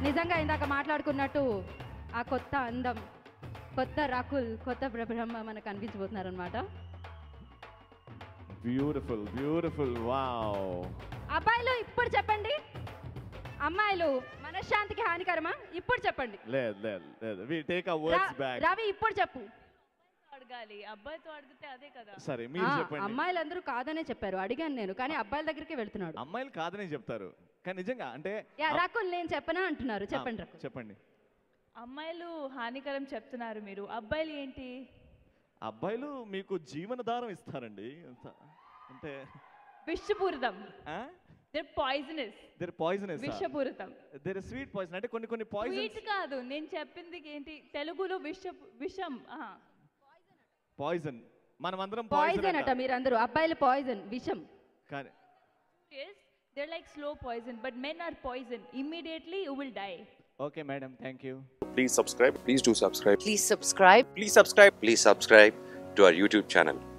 నిజంగా ఇందాక మాట్లాడుకున్నట్టు ఆ కొత్త అందం కొత్త రాకుల్ కొత్త బ్రహ్మ మనకు కనిపించబోతున్నారు అనమాట బ్యూటిఫుల్ బ్యూటిఫుల్ వావ్ అబ్బాయిలు ఇప్పుడు చెప్పండి అమ్మాయిలు మనశ్శాంతికి హానికరమా ఇప్పుడు చెప్పండి లేదు లేదు లేదు వి టేక్ ఆ రా- వర్డ్స్ బ్యాక్ రవి ఇప్పుడు చెప్పు అడగాలి అబ్బాయితో అడిగితే అదే కదా సరే ఆ, మీరు చెప్పండి అమ్మాయిలందరూ కాదనే చెప్పారు అడిగాను నేను కానీ అబ్బాయిల దగ్గరికి వెళ్తున్నాడు అమ్మాయిలు కాదని చెప్తారు కానీ నిజంగా అంటే యా రాకుల్ నేను చెప్పనా అంటున్నారు చెప్పండి ఆ, రాకుల్ చెప్పండి అమ్మాయిలు హానికరం చెప్తున్నారు మీరు అబ్బాయిలు ఏంటి అబ్బాయిలు మీకు జీవనధారం ఇస్తారండి అంత- అంటే విషపూరితం దర్ పాయిజనస్ దేర్ పాయిజనస్ విషపూరితం దేర్ స్వీట్ పాయిజన్ అంటే కొన్ని కొన్ని పాయిజన్స్ స్వీట్ కాదు నేను చెప్పింది ఏంటి తెలుగులో విష విషం పాయిజన్ మనం అందరం పాయిజన్ పాయిజన్ అట మీరందరూ అబ్బాయిలు పాయిజన్ విషం కానీ they're like slow poison but men are poison immediately you will die okay madam thank you Please subscribe. Please do subscribe. Please subscribe. Please subscribe. Please subscribe to our YouTube channel.